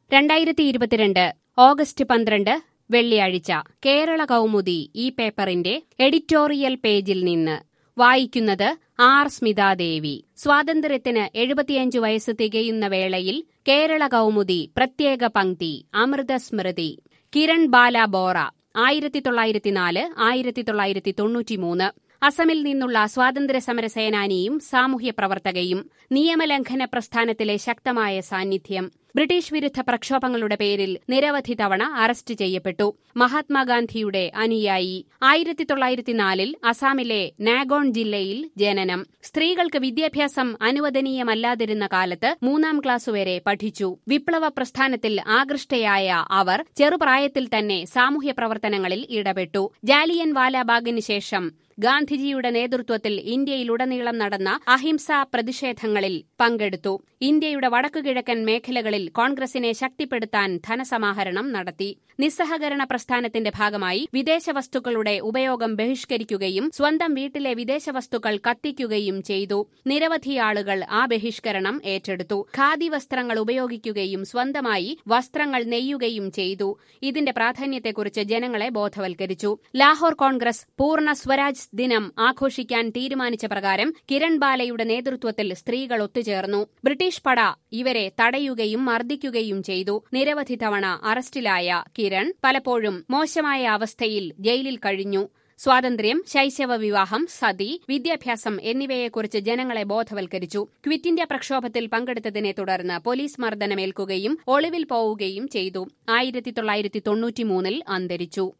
രണ്ടായിരത്തി ഇരുപത്തിരണ്ട് ഓഗസ്റ്റ് പന്ത്രണ്ട് വെള്ളിയാഴ്ച കേരള കൗമുദി ഈ പേപ്പറിന്റെ എഡിറ്റോറിയൽ പേജിൽ നിന്ന് വായിക്കുന്നത് ആർ സ്മിതാദേവി സ്വാതന്ത്ര്യത്തിന് എഴുപത്തിയഞ്ച് വയസ്സ് തികയുന്ന വേളയിൽ കേരള കൗമുദി പ്രത്യേക പങ്ക്തി അമൃതസ്മൃതി കിരൺ ബാല ബോറ ആയിരത്തി തൊള്ളായിരത്തിനാല് ആയിരത്തി തൊള്ളായിരത്തി തൊണ്ണൂറ്റിമൂന്ന് അസമിൽ നിന്നുള്ള സ്വാതന്ത്ര്യ സമര സേനാനിയും സാമൂഹ്യ പ്രവർത്തകയും നിയമലംഘന പ്രസ്ഥാനത്തിലെ ശക്തമായ സാന്നിധ്യം ബ്രിട്ടീഷ് വിരുദ്ധ പ്രക്ഷോഭങ്ങളുടെ പേരിൽ നിരവധി തവണ അറസ്റ്റ് ചെയ്യപ്പെട്ടു മഹാത്മാഗാന്ധിയുടെ അനുയായി ആയിരത്തി തൊള്ളായിരത്തിനാലിൽ അസാമിലെ നാഗോൺ ജില്ലയിൽ ജനനം സ്ത്രീകൾക്ക് വിദ്യാഭ്യാസം അനുവദനീയമല്ലാതിരുന്ന കാലത്ത് മൂന്നാം ക്ലാസ് വരെ പഠിച്ചു വിപ്ലവ പ്രസ്ഥാനത്തിൽ ആകൃഷ്ടയായ അവർ ചെറുപ്രായത്തിൽ തന്നെ സാമൂഹ്യ പ്രവർത്തനങ്ങളിൽ ഇടപെട്ടു ജാലിയൻ വാലാബാഗിന് ശേഷം ഗാന്ധിജിയുടെ നേതൃത്വത്തിൽ ഇന്ത്യയിലുടനീളം നടന്ന അഹിംസാ പ്രതിഷേധങ്ങളിൽ പങ്കെടുത്തു ഇന്ത്യയുടെ വടക്കുകിഴക്കൻ മേഖലകളിൽ കോൺഗ്രസിനെ ശക്തിപ്പെടുത്താൻ ധനസമാഹരണം നടത്തി നിസ്സഹകരണ പ്രസ്ഥാനത്തിന്റെ ഭാഗമായി വിദേശ വസ്തുക്കളുടെ ഉപയോഗം ബഹിഷ്കരിക്കുകയും സ്വന്തം വീട്ടിലെ വിദേശ വസ്തുക്കൾ കത്തിക്കുകയും ചെയ്തു നിരവധി ആളുകൾ ആ ബഹിഷ്കരണം ഏറ്റെടുത്തു ഖാദി വസ്ത്രങ്ങൾ ഉപയോഗിക്കുകയും സ്വന്തമായി വസ്ത്രങ്ങൾ നെയ്യുകയും ചെയ്തു ഇതിന്റെ പ്രാധാന്യത്തെക്കുറിച്ച് ജനങ്ങളെ ബോധവൽക്കരിച്ചു ലാഹോർ കോൺഗ്രസ് പൂർണ്ണ സ്വരാജ് ദിനം ആഘോഷിക്കാൻ തീരുമാനിച്ച പ്രകാരം കിരൺ ബാലയുടെ നേതൃത്വത്തിൽ സ്ത്രീകൾ ഒത്തുചേർന്നു ബ്രിട്ടീഷ് പട ഇവരെ തടയുകയും മർദ്ദിക്കുകയും ചെയ്തു നിരവധി തവണ അറസ്റ്റിലായ കിരൺ പലപ്പോഴും മോശമായ അവസ്ഥയിൽ ജയിലിൽ കഴിഞ്ഞു സ്വാതന്ത്ര്യം ശൈശവ വിവാഹം സതി വിദ്യാഭ്യാസം എന്നിവയെക്കുറിച്ച് ജനങ്ങളെ ബോധവൽക്കരിച്ചു ക്വിറ്റ് ഇന്ത്യ പ്രക്ഷോഭത്തിൽ പങ്കെടുത്തതിനെ തുടർന്ന് പോലീസ് മർദ്ദനമേൽക്കുകയും ഒളിവിൽ പോവുകയും ചെയ്തു ആയിരത്തി തൊള്ളായിരത്തി തൊണ്ണൂറ്റിമൂന്നിൽ അന്തരിച്ചു